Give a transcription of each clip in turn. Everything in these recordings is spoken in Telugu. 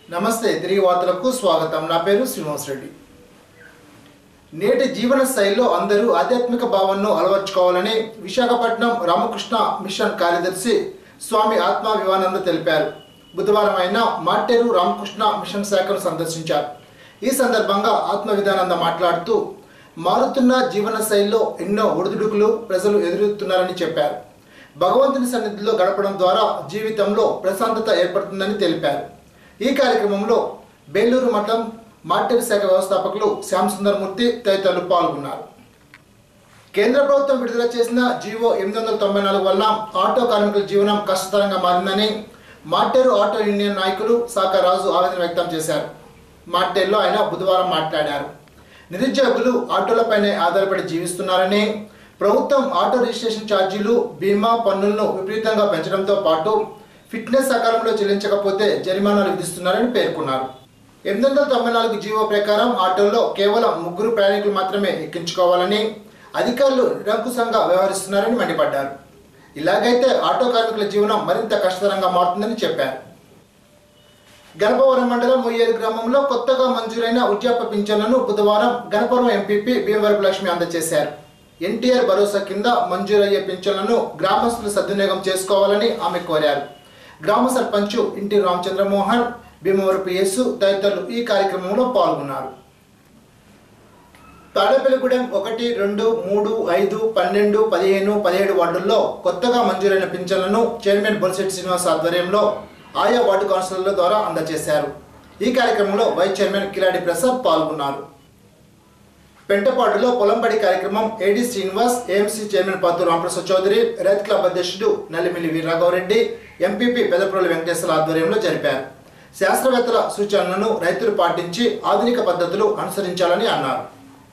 నమస్తే తిరిగి వార్తలకు స్వాగతం నా పేరు శ్రీనివాస్ రెడ్డి నేటి జీవన శైలిలో అందరూ ఆధ్యాత్మిక భావనను అలవర్చుకోవాలని విశాఖపట్నం రామకృష్ణ మిషన్ కార్యదర్శి స్వామి ఆత్మ వివానంద తెలిపారు బుధవారం ఆయన మాటేరు రామకృష్ణ మిషన్ శాఖను సందర్శించారు ఈ సందర్భంగా ఆత్మ విధానంద మాట్లాడుతూ మారుతున్న జీవన శైలిలో ఎన్నో ఒడిదుడుకులు ప్రజలు ఎదురుతున్నారని చెప్పారు భగవంతుని సన్నిధిలో గడపడం ద్వారా జీవితంలో ప్రశాంతత ఏర్పడుతుందని తెలిపారు ఈ కార్యక్రమంలో బేలూరు మఠం మార్టెల్ శాఖ వ్యవస్థాపకులు శ్యామ్ సుందరమూర్తి తదితరులు పాల్గొన్నారు కేంద్ర ప్రభుత్వం విడుదల చేసిన జీవో ఎనిమిది వందల తొంభై నాలుగు వల్ల ఆటో కార్మికుల జీవనం కష్టతరంగా మారిందని మార్టేరు ఆటో యూనియన్ నాయకులు సాక రాజు ఆవేదన వ్యక్తం చేశారు మార్టేరులో ఆయన బుధవారం మాట్లాడారు నిరుద్యోగులు ఆటోలపైనే ఆధారపడి జీవిస్తున్నారని ప్రభుత్వం ఆటో రిజిస్ట్రేషన్ ఛార్జీలు బీమా పన్నులను విపరీతంగా పెంచడంతో పాటు ఫిట్నెస్ సకాలంలో చెల్లించకపోతే జరిమానాలు విధిస్తున్నారని పేర్కొన్నారు ఎనిమిది వందల తొంభై నాలుగు జీవో ప్రకారం ఆటోల్లో కేవలం ముగ్గురు ప్రయాణికులు మాత్రమే ఎక్కించుకోవాలని అధికారులు నిరంకుశంగా వ్యవహరిస్తున్నారని మండిపడ్డారు ఇలాగైతే ఆటో కార్మికుల జీవనం మరింత కష్టతరంగా మారుతుందని చెప్పారు గణపవరం మండలం మొయ్యేరు గ్రామంలో కొత్తగా మంజూరైన వృద్ధాప్య పింఛన్లను బుధవారం గణపవరం ఎంపీపీ భీమవరపు లక్ష్మి అందజేశారు ఎన్టీఆర్ భరోసా కింద మంజూరయ్యే పింఛన్లను గ్రామస్తులు సద్వినియోగం చేసుకోవాలని ఆమె కోరారు గ్రామ సర్పంచ్ ఇంటి రామచంద్రమోహన్ భీమవరపు యేసు తదితరులు ఈ కార్యక్రమంలో పాల్గొన్నారు తాడేపల్లిగూడెం ఒకటి రెండు మూడు ఐదు పన్నెండు పదిహేను పదిహేడు వార్డుల్లో కొత్తగా మంజూరైన పింఛన్లను చైర్మన్ బొలిశెట్టి శ్రీనివాస్ ఆధ్వర్యంలో ఆయా వార్డు కౌన్సిలర్ల ద్వారా అందజేశారు ఈ కార్యక్రమంలో వైస్ చైర్మన్ కిలాడి ప్రసాద్ పాల్గొన్నారు పెంటపాడులో పొలంబడి కార్యక్రమం ఏడి శ్రీనివాస్ ఏఎంసీ చైర్మన్ పాతు రామప్రసాద్ చౌదరి రైతు క్లబ్ అధ్యక్షుడు నల్లిమిల్లి వీరరాఘవరెడ్డి ఎంపీపీ పెదప్రోలు వెంకటేశ్వర ఆధ్వర్యంలో జరిపారు శాస్త్రవేత్తల సూచనలను రైతులు పాటించి ఆధునిక పద్ధతులు అనుసరించాలని అన్నారు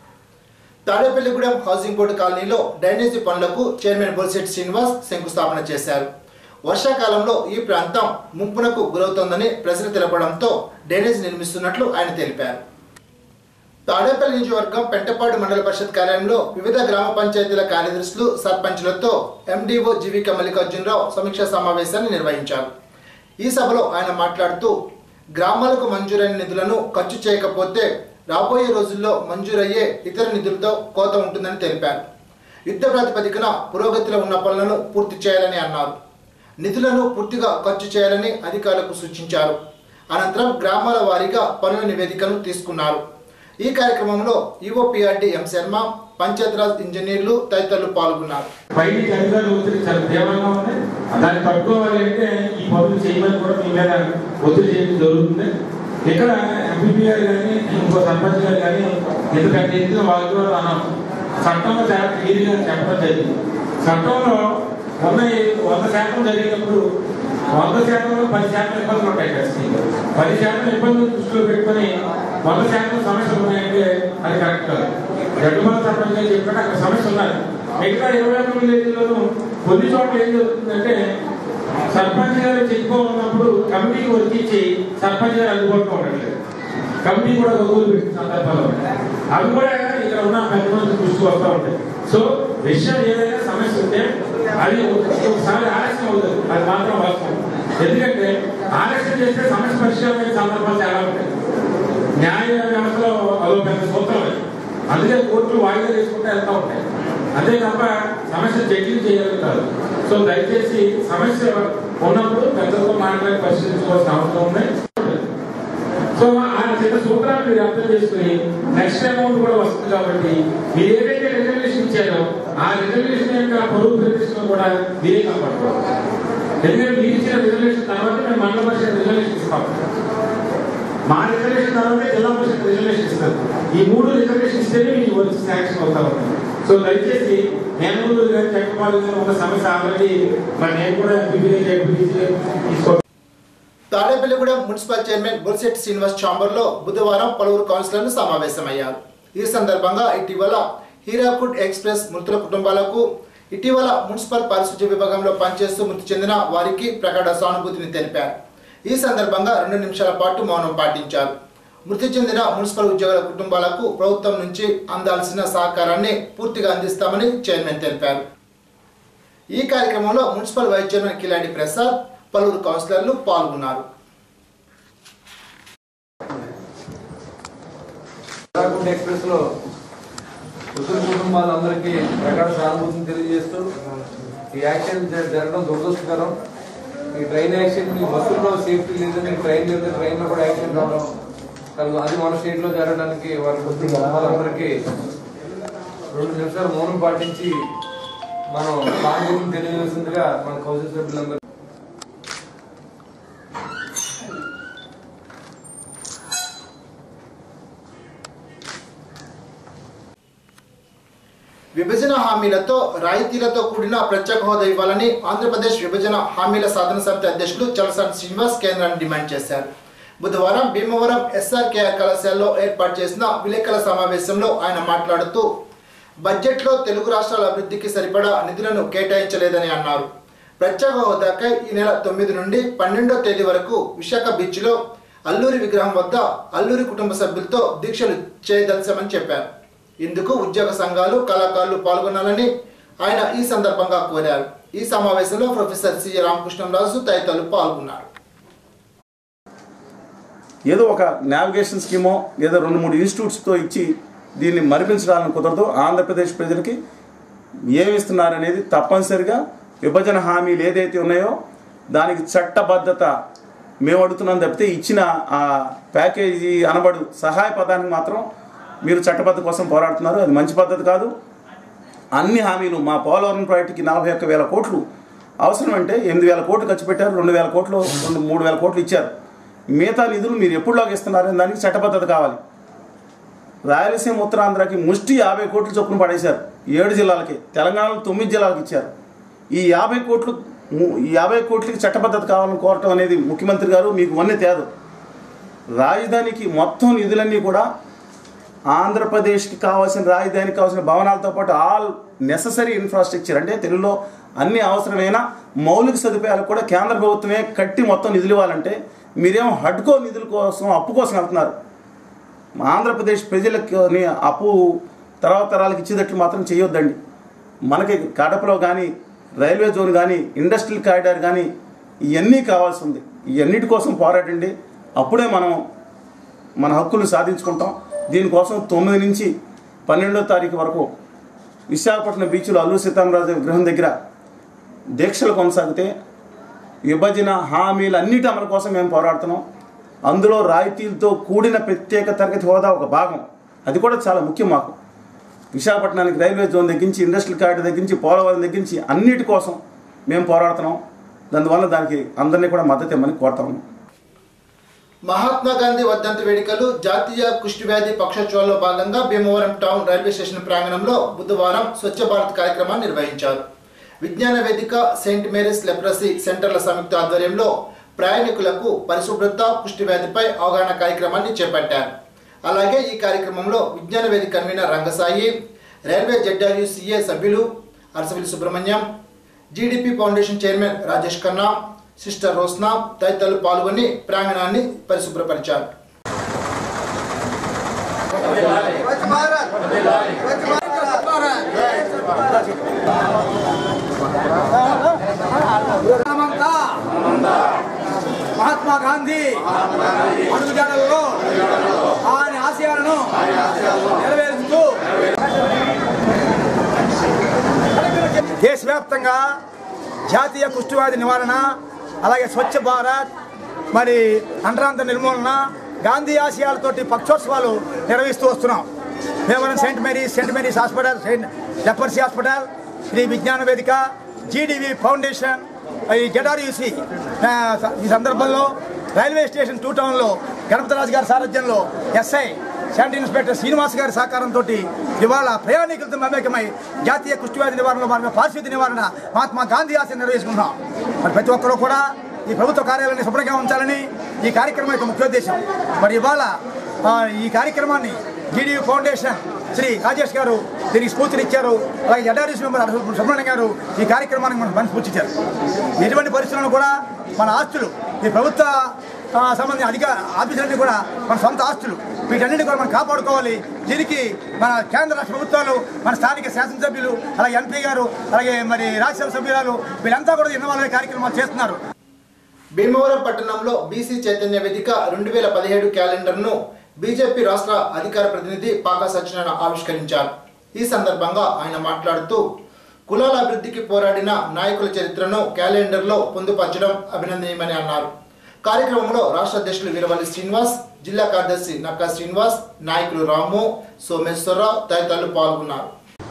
తాడేపల్లిగూడెం హౌసింగ్ బోర్డు కాలనీలో డ్రైనేజీ పనులకు చైర్మన్ బొలిశెట్టి శ్రీనివాస్ శంకుస్థాపన చేశారు వర్షాకాలంలో ఈ ప్రాంతం ముంపునకు గురవుతోందని ప్రజలు తెలపడంతో డ్రైనేజ్ నిర్మిస్తున్నట్లు ఆయన తెలిపారు తాడేపల్లి నియోజకవర్గం పెంటపాడు మండల పరిషత్ కార్యాలయంలో వివిధ గ్రామ పంచాయతీల కార్యదర్శులు సర్పంచులతో ఎండీఓ జీవిక మల్లికార్జునరావు సమీక్షా సమావేశాన్ని నిర్వహించారు ఈ సభలో ఆయన మాట్లాడుతూ గ్రామాలకు మంజూరైన నిధులను ఖర్చు చేయకపోతే రాబోయే రోజుల్లో మంజూరయ్యే ఇతర నిధులతో కోత ఉంటుందని తెలిపారు యుద్ధ ప్రాతిపదికన పురోగతిలో ఉన్న పనులను పూర్తి చేయాలని అన్నారు నిధులను పూర్తిగా ఖర్చు చేయాలని అధికారులకు సూచించారు అనంతరం గ్రామాల వారీగా పనుల నివేదికను తీసుకున్నారు ఈ కార్యక్రమంలో ఈఓపీఆర్డీ ఎం శర్మ పంచాయతీరాజ్ ఇంజనీర్లు తదితరులు పాల్గొన్నారు పైన అధికారులు ఒత్తిడి చాలా తీవ్రంగా ఉంది దాన్ని తట్టుకోవాలి అంటే ఈ పనులు చేయమని కూడా మీ మీద ఒత్తిడి చేయడం జరుగుతుంది ఇక్కడ ఎంపీపీఆర్ కానీ ఇంకో సర్పంచ్ గారు కానీ ఎందుకంటే ఎందుకు వాళ్ళు కూడా అన్నాం చట్టంలో చాలా క్లియర్గా చెప్పడం జరిగింది చట్టంలో ఉన్న ఈ వంద శాతం జరిగినప్పుడు వంద శాతంలో పది శాతం ఇబ్బందులు ఉంటాయి ఖచ్చితంగా పది శాతం ఇబ్బందులు దృష్టిలో పెట్టుకొని వంద శాతం సమస్యలు ఉన్నాయంటే అది కరెక్ట్ కాదు గడ్డుమల సర్పంచ్ గారు చెప్పినట్టు అక్కడ సమస్య ఉన్నాయి మిగతా ఇరవై మూడు విలేజ్లోనూ కొన్ని చోట్ల ఏం జరుగుతుందంటే సర్పంచ్ గారు చెప్పుకోవాలన్నప్పుడు కమిటీకి వర్తించి సర్పంచ్ గారు అందుబాటులో ఉండట్లేదు కమిటీ కూడా గొడవలు పెట్టిన సందర్భాలు ఉన్నాయి. అవి కూడా ఇక్కడ ఉన్న పెద్ద మనుషులు దృష్టి వస్తూ ఉంటాయి సో విషయం ఏదైనా సమస్య ఉంటే అది ఒకసారి ఆలస్యం అవుతుంది అది మాత్రం వాస్తవం ఎందుకంటే ఆలస్యం చేస్తే సమస్య పరిష్కారమైన సందర్భాలు చాలా ఉంటాయి న్యాయ వ్యవస్థలో అదో పెద్ద సూత్రం అది అందుకే కోర్టులు వాయిదా తీసుకుంటే వెళ్తూ ఉంటాయి అంతే తప్ప సమస్య జడ్జిలు చేయాలి కాదు సో దయచేసి సమస్య ఉన్నప్పుడు పెద్దలతో మాట్లాడి పరిశీలించుకోవాల్సిన అవసరం ఉంది సో ఆ చిన్న సూత్రాన్ని మీరు అర్థం చేసుకుని నెక్స్ట్ అమౌంట్ కూడా వస్తుంది కాబట్టి మీరు ఏదైతే రిజర్వేషన్ ఇచ్చారో ఆ రిజర్వేషన్ యొక్క పొరుగు ప్రతిష్టం కూడా మీరే కాపాడుకోవాలి ఎందుకంటే మీరు ఇచ్చిన రిజర్వేషన్ తర్వాత మేము మండల పరిషత్ రిజర్వేషన్ ఇస్తాం మా రిజర్వేషన్ తర్వాత జిల్లా పరిషత్ రిజర్వేషన్ ఇస్తారు ఈ మూడు రిజర్వేషన్ ఇస్తేనే మీకు వచ్చి శాంక్షన్ అవుతా ఉంటుంది సో దయచేసి నేను కానీ చట్టపాలు కానీ ఉన్న సమస్య ఆల్రెడీ మరి నేను కూడా ఎంపీపీ ఎంపీసీ తీసుకో తాడేపల్లిగూడెం మున్సిపల్ చైర్మన్ బొలిశెట్టి శ్రీనివాస్ ఛాంబర్లో బుధవారం పలువురు కౌన్సిలర్లు సమావేశమయ్యారు ఈ సందర్భంగా ఇటీవల హీరాకుడ్ ఎక్స్ప్రెస్ మృతుల కుటుంబాలకు ఇటీవల మున్సిపల్ పారిశుధ్య విభాగంలో పనిచేస్తూ మృతి చెందిన వారికి ప్రగాఢ సానుభూతిని తెలిపారు ఈ సందర్భంగా రెండు నిమిషాల పాటు మౌనం పాటించారు మృతి చెందిన మున్సిపల్ ఉద్యోగుల కుటుంబాలకు ప్రభుత్వం నుంచి అందాల్సిన సహకారాన్ని పూర్తిగా అందిస్తామని చైర్మన్ తెలిపారు ఈ కార్యక్రమంలో municipal vice chairman Kiladi Prasad పలువురు కౌన్సిలర్లు పాల్గొన్నారు ఉత్తరాఖండ్ ఎక్స్ప్రెస్ లో ఉత్తర కుటుంబాలందరికీ ప్రగాఢ సానుభూతిని తెలియజేస్తూ ఈ యాక్సిడెంట్ జ- జరగడం దురదృష్టకరం ఈ ట్రైన్ యాక్సిడెంట్ ఈ బస్సుల్లో సేఫ్టీ లేదని ట్రైన్ లేదు ట్రైన్ లో కూడా యాక్సిడెంట్ అవడం అది- అది మన స్టేట్ లో జరగడానికి వారి ఉత్తర కుటుంబాలందరికీ రెండు నిమిషాలు మౌనం పాటించి మనం సానుభూతిని తెలియజేసిందిగా మన కౌన్సిల్ సభ్యులందరూ విభజన హామీలతో రాయితీలతో కూడిన ప్రత్యేక హోదా ఇవ్వాలని ఆంధ్రప్రదేశ్ విభజన హామీల సాధన సమితి అధ్యక్షులు చలసాని శ్రీనివాస్ కేంద్రాన్ని డిమాండ్ చేశారు బుధవారం భీమవరం ఎస్ఆర్కేఆర్ కళాశాలలో ఏర్పాటు చేసిన విలేకరుల సమావేశంలో ఆయన మాట్లాడుతూ బడ్జెట్లో తెలుగు రాష్ట్రాల అభివృద్ధికి సరిపడా నిధులను కేటాయించలేదని అన్నారు ప్రత్యేక హోదాకై ఈ నెల తొమ్మిది నుండి పన్నెండో తేదీ వరకు విశాఖ బీచ్లో అల్లూరి విగ్రహం వద్ద అల్లూరి కుటుంబ సభ్యులతో దీక్షలు చేయదలిచామని చెప్పారు ఇందుకు ఉద్యోగ సంఘాలు కళాకారులు పాల్గొనాలని ఆయన ఈ సందర్భంగా కోరారు ఈ సమావేశంలో ప్రొఫెసర్ సి రామకృష్ణరాజు తదితరులు పాల్గొన్నారు ఏదో ఒక నావిగేషన్ స్కీమో ఏదో రెండు మూడు ఇన్స్టిట్యూట్స్తో ఇచ్చి దీన్ని మరిపించడానికి కుదరదు ఆంధ్రప్రదేశ్ ప్రజలకి ఏమి ఇస్తున్నారనేది తప్పనిసరిగా విభజన హామీలు ఏదైతే ఉన్నాయో దానికి చట్టబద్ధత మేము అడుగుతున్నాం తప్పితే ఇచ్చిన ఆ ప్యాకేజీ అనబడు సహాయ పదానికి మాత్రం మీరు చట్టబద్ధత కోసం పోరాడుతున్నారు అది మంచి పద్ధతి కాదు అన్ని హామీలు మా పోలవరం ప్రాజెక్టుకి నలభై ఒక్క వేల కోట్లు అవసరం అంటే ఎనిమిది వేల కోట్లు ఖర్చు పెట్టారు రెండు వేల కోట్లు రెండు మూడు వేల కోట్లు ఇచ్చారు మిగతా నిధులు మీరు ఎప్పుడులాగా ఇస్తున్నారని దానికి చట్టబద్ధత కావాలి రాయలసీమ ఉత్తరాంధ్రకి ముష్టి యాభై కోట్లు చొప్పున పడేశారు ఏడు జిల్లాలకి తెలంగాణలో తొమ్మిది జిల్లాలకు ఇచ్చారు ఈ యాభై కోట్లు ము- ఈ యాభై కోట్లకి చట్టబద్ధత కావాలని కోరటం అనేది ముఖ్యమంత్రి గారు మీకు వన్నీ తేదు రాజధానికి మొత్తం నిధులన్నీ కూడా ఆంధ్రప్రదేశ్కి కావాల్సిన రాజధానికి కావాల్సిన భవనాలతో పాటు ఆల్ నెససరీ ఇన్ఫ్రాస్ట్రక్చర్ అంటే తెలుగులో అన్ని అవసరమైన మౌలిక సదుపాయాలకు కూడా కేంద్ర ప్రభుత్వమే కట్టి మొత్తం నిధులు ఇవ్వాలంటే మీరేమో హడ్కో నిధుల కోసం అప్పు కోసం వెళ్తున్నారు ఆంధ్రప్రదేశ్ ప్రజలకి అప్పు తర్వాత తరాలకు ఇచ్చేటట్లు మాత్రం చేయొద్దండి మనకి కడపలో కానీ రైల్వే జోన్ కానీ ఇండస్ట్రియల్ కారిడార్ కానీ ఇవన్నీ కావాల్సి ఉంది ఇవన్నిటి కోసం పోరాటండి అప్పుడే మనం మన హక్కులు సాధించుకుంటాం దీనికోసం తొమ్మిది నుంచి పన్నెండో తారీఖు వరకు విశాఖపట్నం బీచ్లో అల్లూరి సీతారామరాజు విగ్రహం దగ్గర దీక్షలు కొనసాగితే విభజన హామీలు అన్నిటి అమలు కోసం మేము పోరాడుతున్నాం అందులో రాయితీలతో కూడిన ప్రత్యేక తరగతి హోదా ఒక భాగం అది కూడా చాలా ముఖ్యం మాకు విశాఖపట్నానికి రైల్వే జోన్ దగ్గరించి ఇండస్ట్రియల్ కారిడార్ దగ్గరించి పోలవరం దగ్గరించి అన్నిటి కోసం మేము పోరాడుతున్నాం దానివల్ల దానికి అందరినీ కూడా మద్దతు ఇవ్వమని కోరుతాము మహాత్మా గాంధీ వర్ధంతి వేడుకలు జాతీయ కుష్టి వ్యాధి పక్షోత్సవాల్లో భాగంగా భీమవరం టౌన్ రైల్వే స్టేషన్ ప్రాంగణంలో బుధవారం స్వచ్ఛ భారత్ కార్యక్రమాన్ని నిర్వహించారు విజ్ఞాన వేదిక సెయింట్ మేరీస్ లెప్రసీ సెంటర్ల సంయుక్త ఆధ్వర్యంలో ప్రయాణికులకు పరిశుభ్రత కుష్టి వ్యాధిపై అవగాహన కార్యక్రమాన్ని చేపట్టారు అలాగే ఈ కార్యక్రమంలో Vignana Vedika convener Rangasai railway ZRU CA సభ్యులు Arasavilli Subrahmanyam GDP foundation chairman Rajesh Khanna sister Rosna తదితరులు పాల్గొని ప్రాంగణాన్ని పరిశుభ్రపరిచారు మనమంతా మహాత్మా గాంధీ అడుగుజాడల్లో ఆయన ఆశయాలను నెరవేరుస్తూ దేశవ్యాప్తంగా జాతీయ కుష్టివ్యాధి నివారణ అలాగే స్వచ్ఛ భారత్ మరి అంటరాంత నిర్మూలన గాంధీ ఆశయాలతోటి పక్షోత్సవాలు నిర్వహిస్తూ వస్తున్నాం Bhimavaram saint Mary's saint Mary's hospital saint leprosy hospital Sri Vignana Vedika జీడివి foundation ఈ జెడార్యూసి ఈ సందర్భంలో రైల్వే స్టేషన్ టూ టౌన్లో గణపతిరాజు గారి సారథ్యంలో ఎస్ఐ శానిటరీ ఇన్స్పెక్టర్ శ్రీనివాస్ గారి సహకారంతో ఇవాళ ప్రయాణికులతో మమేకమై జాతీయ కుష్టివ్యాధి నివారణలో భాగంగా పారిశుద్ధ్య నివారణ మహాత్మా గాంధీ ఆశయం నిర్వహించుకుంటున్నాం మరి ప్రతి ఒక్కరూ కూడా ఈ ప్రభుత్వ కార్యాలయాన్ని శుభ్రంగా ఉంచాలని ఈ కార్యక్రమం యొక్క ముఖ్యోద్దేశం మరి ఇవాళ ఆ, ఈ కార్యక్రమాన్ని జీడీ ఫౌండేషన్ శ్రీ రాజేష్ గారు దీనికి స్ఫూర్తినిచ్చారు అలాగే జడారీస్ మెంబర్ సుబ్రహ్మణ్యం గారు ఈ కార్యక్రమానికి మనకు మన స్ఫూర్తి ఇచ్చారు ఎటువంటి పరిస్థితులను కూడా మన ఆస్తులు ఈ ప్రభుత్వ ఆ, సంబంధించిన అధికార ఆఫీసులన్నీ కూడా మన సొంత ఆస్తులు వీటన్నిటిని కూడా మనం కాపాడుకోవాలి దీనికి మన కేంద్ర రాష్ట్ర ప్రభుత్వాలు మన స్థానిక శాసనసభ్యులు అలాగే ఎంపీ గారు అలాగే మరి రాజ్యసభ సభ్యురాలు వీళ్ళంతా కూడా ఇన్వాల్వ్ కార్యక్రమాలు చేస్తున్నారు భీమవరం పట్టణంలో బీసీ చైతన్య వేదిక రెండు వేల పదిహేడు క్యాలెండర్ను బీజేపీ రాష్ట్ర అధికార ప్రతినిధి పాకా సత్యనారాయణ ఆవిష్కరించారు ఈ సందర్భంగా ఆయన మాట్లాడుతూ కులాల అభివృద్ధికి పోరాడిన నాయకుల చరిత్రను క్యాలెండర్లో పొందుపరచడం అభినందనీయమని అన్నారు కార్యక్రమంలో రాష్ట్ర అధ్యక్షులు వీరవల్లి శ్రీనివాస్ జిల్లా కార్యదర్శి నక్కా శ్రీనివాస్ నాయకులు రాము సోమేశ్వరరావు తదితరులు పాల్గొన్నారు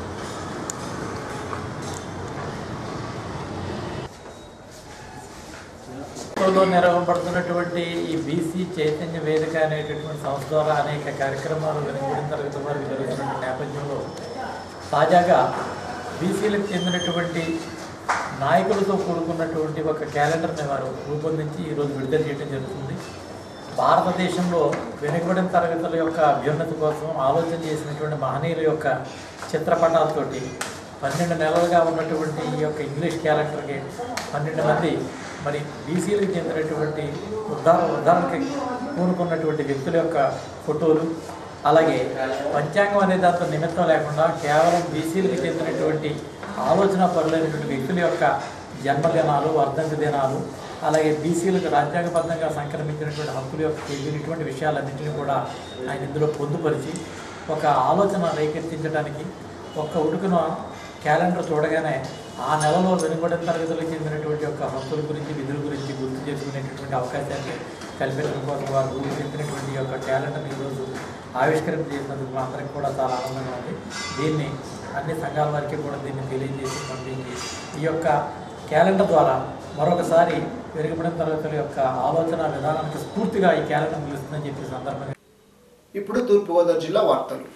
లో నిర్వహింపబడుతున్నటువంటి ఈ బీసీ చైతన్య వేదిక అనేటటువంటి సంస్థ ద్వారా అనేక కార్యక్రమాలు వెనుకబడిన తరగతి వారికి జరుగుతున్న నేపథ్యంలో తాజాగా బీసీలకు చెందినటువంటి నాయకులతో కూడుకున్నటువంటి ఒక క్యాలెండర్ని వారు రూపొందించి ఈరోజు విడుదల చేయడం జరుగుతుంది భారతదేశంలో వెనుకబడిన తరగతుల యొక్క అభ్యున్నతి కోసం ఆలోచన చేసినటువంటి మహనీయుల యొక్క చిత్రపటాలతోటి పన్నెండు నెలలుగా ఉన్నటువంటి ఈ యొక్క ఇంగ్లీష్ క్యాలెండర్కి పన్నెండు మంది మరి బీసీలకు చెందినటువంటి ఉద్ధార ఉద్ధారణకి కూనుకున్నటువంటి వ్యక్తుల యొక్క ఫోటోలు అలాగే పంచాంగం అనే దాంతో నిమిత్తం లేకుండా కేవలం బీసీలకు చెందినటువంటి ఆలోచన పరులైనటువంటి వ్యక్తుల యొక్క జన్మదినాలు వర్ధంతి దినాలు అలాగే బీసీలకు రాజ్యాంగబద్ధంగా సంక్రమించినటువంటి హక్కుల యొక్క ఇటువంటి విషయాలన్నింటినీ కూడా ఆయన ఇందులో పొందుపరిచి ఒక ఆలోచన రేకెత్తించడానికి ఒక్క ఉడుకున క్యాలెండర్ చూడగానే ఆ నెలలో వెనుకబడిన తరగతులకు చెందినటువంటి యొక్క హక్కుల గురించి విధుల గురించి గుర్తు చేసుకునేటటువంటి అవకాశాన్ని కల్పించడం కోసం వారు రూపొందించినటువంటి యొక్క క్యాలెండర్ని ఈరోజు ఆవిష్కరణ చేసినందుకు మా అందరికి కూడా చాలా ఆనందంగా ఉంది దీన్ని అన్ని సంఘాల వారికి కూడా దీన్ని తెలియజేసి పంపించి ఈ యొక్క క్యాలెండర్ ద్వారా మరొకసారి వెనుకబడిన తరగతుల యొక్క ఆలోచన విధానానికి స్ఫూర్తిగా ఈ క్యాలెండర్ నిలుస్తుందని చెప్పి సందర్భంగా ఇప్పుడు తూర్పుగోదావరి జిల్లా వార్తలు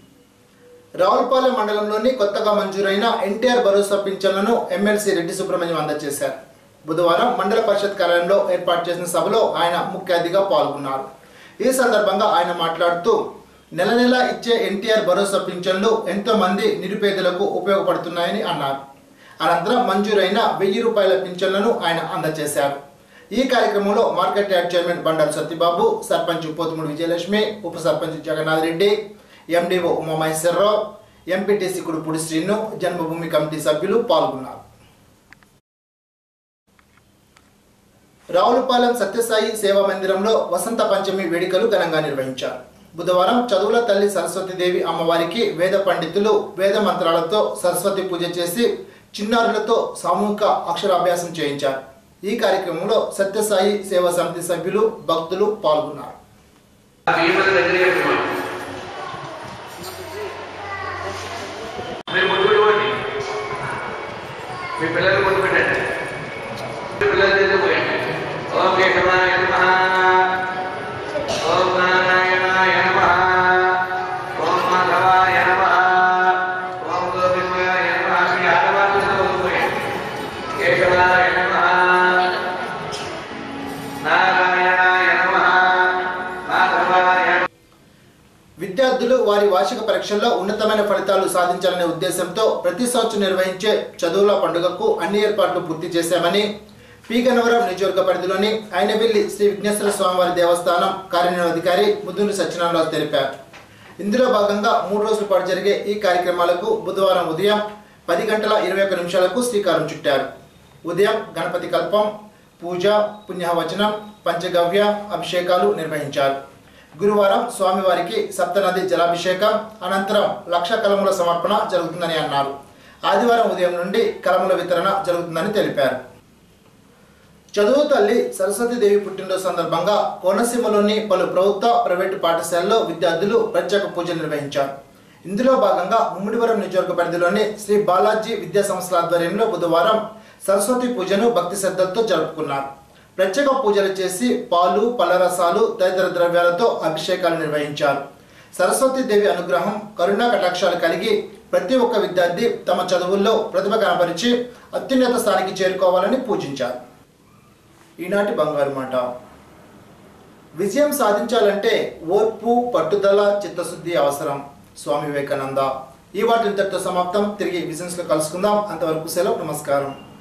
రావులపాలెం మండలంలోని కొత్తగా మంజూరైన ఎన్టీఆర్ భరోసా పింఛన్లను ఎమ్మెల్సీ రెడ్డి సుబ్రహ్మణ్యం అందజేశారు బుధవారం మండల పరిషత్ కార్యాలయంలో ఏర్పాటు చేసిన సభలో ఆయన ముఖ్య అతిథిగా పాల్గొన్నారు ఈ సందర్భంగా ఆయన మాట్లాడుతూ నెల నెల ఇచ్చే ఎన్టీఆర్ భరోసా పింఛన్లు ఎంతో మంది నిరుపేదలకు ఉపయోగపడుతున్నాయని అన్నారు అనంతరం మంజూరైన వెయ్యి రూపాయల పింఛన్లను ఆయన అందజేశారు ఈ కార్యక్రమంలో market yard chairman Bandaru Satyababu sarpanch Potumudu Vijayalakshmi ఉప sarpanch Jagannath Reddy MDO Umamaheswararao MPTC Kudupudi Srinu Janmabhoomi committee సభ్యులు పాల్గొన్నారు రావులపాలెం సత్యసాయి సేవా మందిరంలో వసంత పంచమి వేడుకలు ఘనంగా నిర్వహించారు బుధవారం చదువుల తల్లి సరస్వతీదేవి అమ్మవారికి వేద పండితులు వేద మంత్రాలతో సరస్వతి పూజ చేసి చిన్నారులతో సామూహిక అక్షరాభ్యాసం చేయించారు ఈ కార్యక్రమంలో సత్యసాయి సేవా సమితి సభ్యులు భక్తులు పాల్గొన్నారు మీరు ముందు పెట్టుకోండి మీ పిల్లలు ముందు పెట్టండి మీ పిల్లలు చదువుకోండి ఓం కేశవాయ నమః ఓం నారాయణాయ నమః ఓం మాధవాయ నమః ఓం గోవిందాయ నమః మీ ఆడవాళ్ళు చదువుకోండి కేశవాయ నమః నారాయణాయ నమః మాధవాయ నమః విద్యార్థులు వారి వార్షిక పరీక్షల్లో ఉన్నతమైన ఫలితాలు సాధించాలనే ఉద్దేశంతో ప్రతి సంవత్సరం నిర్వహించే చదువుల పండుగకు అన్ని ఏర్పాట్లు పూర్తి చేశామని పి గన్నవరం నియోజకవర్గ పరిధిలోని అయినవిల్లి శ్రీ విఘ్నేశ్వర స్వామివారి దేవస్థానం కార్యనిర్వహణాధికారి ముద్దుని సత్యనారాయణరావు తెలిపారు ఇందులో భాగంగా మూడు రోజుల పాటు జరిగే ఈ కార్యక్రమాలకు బుధవారం ఉదయం పది గంటల ఇరవై ఒక్క నిమిషాలకు శ్రీకారం చుట్టారు ఉదయం గణపతి కల్పం పూజ పుణ్యవచనం పంచగవ్య అభిషేకాలు నిర్వహించారు గురువారం స్వామివారికి సప్తనది జలాభిషేకం అనంతరం లక్ష కలముల సమర్పణ జరుగుతుందని అన్నారు ఆదివారం ఉదయం నుండి కలముల వితరణ జరుగుతుందని తెలిపారు చదువు తల్లి సరస్వతీదేవి పుట్టినరోజు సందర్భంగా కోనసీమలోని పలు ప్రభుత్వ ప్రైవేటు పాఠశాలల్లో విద్యార్థులు ప్రత్యేక పూజలు నిర్వహించారు ఇందులో భాగంగా ముమ్మిడివరం నియోజకవర్గ పరిధిలోని శ్రీ బాలాజీ విద్యా సంస్థల ఆధ్వర్యంలో బుధవారం సరస్వతి పూజను భక్తి శ్రద్ధలతో జరుపుకున్నారు ప్రత్యేక పూజలు చేసి పాలు పళ్ళరసాలు తదితర ద్రవ్యాలతో అభిషేకాలు నిర్వహించారు సరస్వతీదేవి అనుగ్రహం కరుణా కటాక్షాలు కలిగి ప్రతి ఒక్క విద్యార్థి తమ చదువుల్లో ప్రతిభ కనపరిచి అత్యున్నత స్థాయికి చేరుకోవాలని పూజించారు ఈనాటి బంగారు మాట విజయం సాధించాలంటే ఓర్పు పట్టుదల చిత్తశుద్ధి అవసరం స్వామి వివేకానంద ఈ వాటి ఇంతటితో సమాప్తం తిరిగి విజన్స్ లో కలుసుకుందాం అంతవరకు సెలవు నమస్కారం